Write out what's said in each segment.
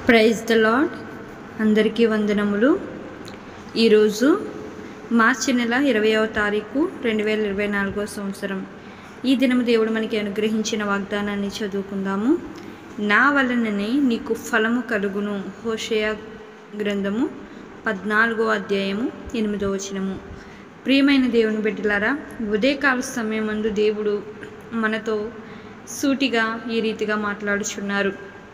praise the lord అందరికీ వందనములు ఈరోజు మార్చి నెల ఇరవయవ తారీఖు రెండు వేల ఇరవై నాలుగో సంవత్సరం ఈ దినము దేవుడు మనకి అనుగ్రహించిన వాగ్దానాన్ని చదువుకుందాము నా వలననే నీకు ఫలము కలుగును హోషయ గ్రంథము పద్నాలుగో అధ్యాయము ఎనిమిదో వచనము ప్రియమైన దేవుని బిడ్డలారా ఉదయకాల సమయమందు దేవుడు మనతో సూటిగా ఈ రీతిగా మాట్లాడుచున్నారు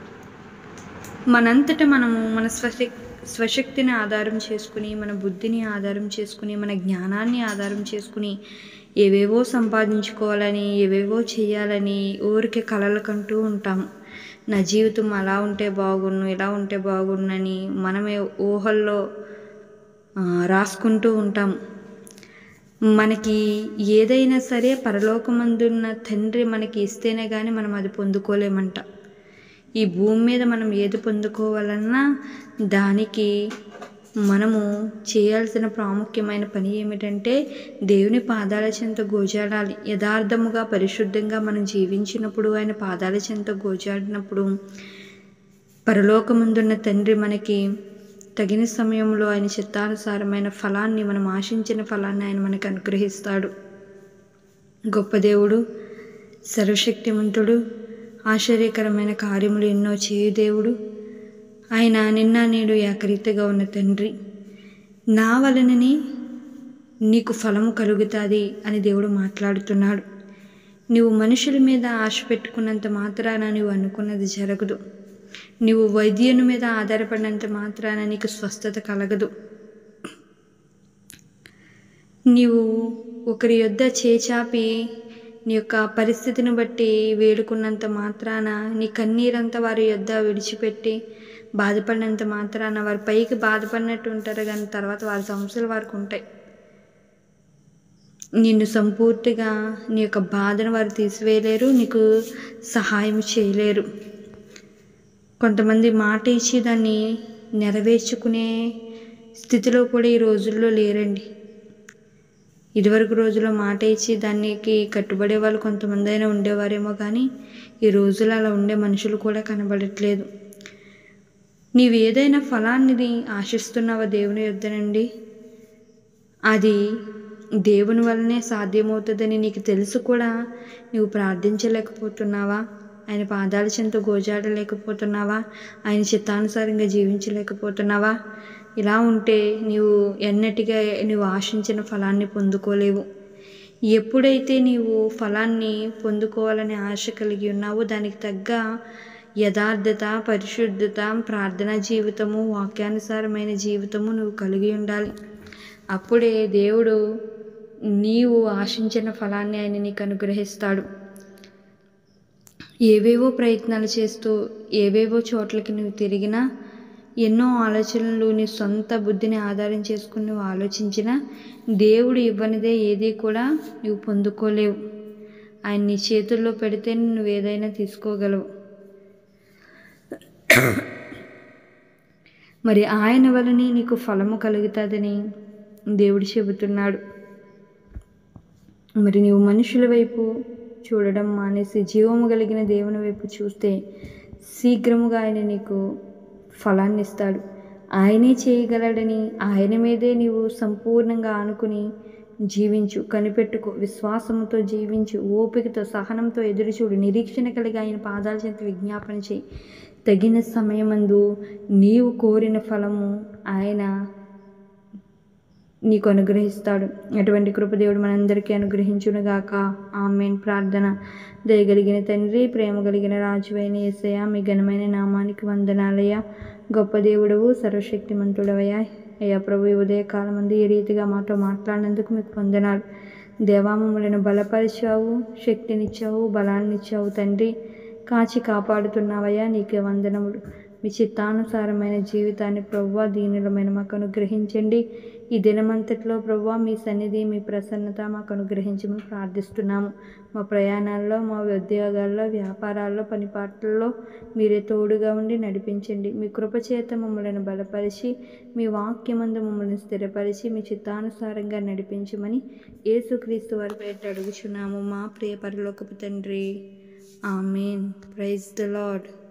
మనంతట మనము మన స్వశక్ స్వశక్తిని ఆధారం చేసుకుని మన బుద్ధిని ఆధారం చేసుకుని మన జ్ఞానాన్ని ఆధారం చేసుకుని ఏవేవో సంపాదించుకోవాలని ఏవేవో చేయాలని ఊరికే కలలు కంటూ ఉంటాము నా జీవితం అలా ఉంటే బాగున్ను ఇలా ఉంటే బాగున్నని మనమే ఊహల్లో ఆ, రాసుకుంటూ ఉంటాము మనకి ఏదైనా సరే పరలోకమందున్న తండ్రి మనకి ఇస్తేనే కానీ మనం అది పొందుకోలేమంట ఈ భూమి మీద మనం ఏది పొందుకోవాలన్నా దానికి మనము చేయాల్సిన ప్రాముఖ్యమైన పని ఏమిటంటే దేవుని పాదాల చెంత గోజాడాలి యథార్థముగా పరిశుద్ధంగా మనం జీవించినప్పుడు ఆయన పాదాల చెంత గోజాడినప్పుడు పరలోకముందున్న తండ్రి మనకి తగిన సమయంలో ఆయన చిత్తానుసారమైన ఫలాన్ని మనం ఆశించిన ఫలాన్ని ఆయన మనకు అనుగ్రహిస్తాడు గొప్ప దేవుడు సర్వశక్తిమంతుడు ఆశ్చర్యకరమైన కార్యములు ఎన్నో చేయు దేవుడు ఆయన నిన్న నేడు ఏకరీతిగా ఉన్న తండ్రి నా వలననే నీకు ఫలము కలుగుతుంది అని దేవుడు మాట్లాడుతున్నాడు నీవు మనుషుల మీద ఆశ పెట్టుకున్నంత మాత్రాన నీవు అనుకున్నది జరగదు నీవు వైద్యుని మీద ఆధారపడినంత మాత్రాన నీకు స్వస్థత కలగదు నీవు ఒకరి యొద్ద చేచాపి నీ యొక్క పరిస్థితిని బట్టి వేడుకున్నంత మాత్రాన నీ కన్నీరంతా వారి యొద్ద విడిచిపెట్టి బాధపడినంత మాత్రాన వారి పైకి బాధపడినట్టు ఉంటారు కానీ తర్వాత వారి సమస్యలు వారికి ఉంటాయి నిన్ను సంపూర్తిగా నీ యొక్క బాధను వారు తీసివేయలేరు నీకు సహాయం చేయలేరు కొంతమంది మాట ఇచ్చి దాన్ని నెరవేర్చుకునే స్థితిలో కూడా ఈ రోజుల్లో లేరండి ఇదివరకు రోజుల్లో మాట ఇచ్చి దానికి కట్టుబడే వాళ్ళు కొంతమంది అయినా ఉండేవారేమో కానీ ఈ రోజుల్లో అలా ఉండే మనుషులు కూడా కనబడట్లేదు నీవు ఏదైనా ఫలాన్ని ఆశిస్తున్నావా దేవుని యొద్దనండి అది దేవుని వల్లనే సాధ్యమవుతుందని నీకు తెలుసు కూడా నువ్వు ప్రార్థించలేకపోతున్నావా ఆయన పాదాల చెంత గోజాడలేకపోతున్నావా ఆయన చిత్తానుసారంగా జీవించలేకపోతున్నావా ఇలా ఉంటే నీవు ఎన్నటిగా నీవు ఆశించిన ఫలాన్ని పొందుకోలేవు ఎప్పుడైతే నీవు ఫలాన్ని పొందుకోవాలనే ఆశ కలిగి ఉన్నావో దానికి తగ్గ యథార్థత పరిశుద్ధత ప్రార్థనా జీవితము వాక్యానుసారమైన జీవితము నువ్వు కలిగి ఉండాలి అప్పుడే దేవుడు నీవు ఆశించిన ఫలాన్ని ఆయన నీకు అనుగ్రహిస్తాడు ఏవేవో ప్రయత్నాలు చేస్తూ ఏవేవో చోట్లకి నువ్వు తిరిగినా ఎన్నో ఆలోచనలు నీ సొంత బుద్ధిని ఆధారం చేసుకుని నువ్వు ఆలోచించినా దేవుడు ఇవ్వనిదే ఏది కూడా నువ్వు పొందుకోలేవు ఆయన నీ చేతుల్లో పెడితే నువ్వు ఏదైనా తీసుకోగలవు మరి ఆయన వలనే నీకు ఫలము కలుగుతుందని దేవుడు చెబుతున్నాడు మరి నీవు మనుషుల వైపు చూడడం మానేసి జీవము కలిగిన దేవుని వైపు చూస్తే శీఘ్రముగా ఆయన నీకు ఫలాన్ని ఇస్తాడు ఆయనే చేయగలడని ఆయన మీదే నీవు సంపూర్ణంగా ఆనుకుని జీవించు కనిపెట్టుకో విశ్వాసంతో జీవించు ఓపికతో సహనంతో ఎదురుచూడు నిరీక్షణ కలిగి ఆయన పాదాల చేత విజ్ఞాపన చేయి తగిన సమయమందు నీవు కోరిన ఫలము ఆయన నీకు అనుగ్రహిస్తాడు అటువంటి కృపదేవుడు మనందరికీ అనుగ్రహించునుగాక ఆమెన్ ప్రార్థన దయగలిగిన తండ్రి ప్రేమ కలిగిన రాజువైన ఏసయ్య మీ ఘనమైన నామానికి వందనాలయ్యా గొప్ప దేవుడవు సర్వశక్తిమంతుడవయ్యా అయ్యా ప్రభు ఈ ఉదయకాలం మంది ఈ రీతిగా మాతో మాట్లాడినందుకు మీకు వందనాలు దేవామములను బలపరిచావు శక్తినిచ్చావు బలాన్నిచ్చావు తండ్రి కాచి కాపాడుతున్నావయ్యా నీకే వందనములు మీ చిత్తానుసారమైన జీవితాన్ని ప్రవ్వా దీనులమైన మాకు అనుగ్రహించండి ఈ దినమంతట్లో ప్రవ్వా మీ సన్నిధి మీ ప్రసన్నత మాకు అనుగ్రహించమని ప్రార్థిస్తున్నాము మా ప్రయాణాల్లో మా ఉద్యోగాల్లో వ్యాపారాల్లో పనిపాట్లలో మీరే తోడుగా ఉండి నడిపించండి మీ కృపచేత మమ్మల్ని బలపరిచి మీ వాక్యమందు మమ్మల్ని స్థిరపరిచి మీ చిత్తానుసారంగా నడిపించమని యేసుక్రీస్తు వారి పేట అడుగుచున్నాము మా ప్రియ పరలోకపు తండ్రి ఆమెన్ ప్రైజ్ ద లాడ్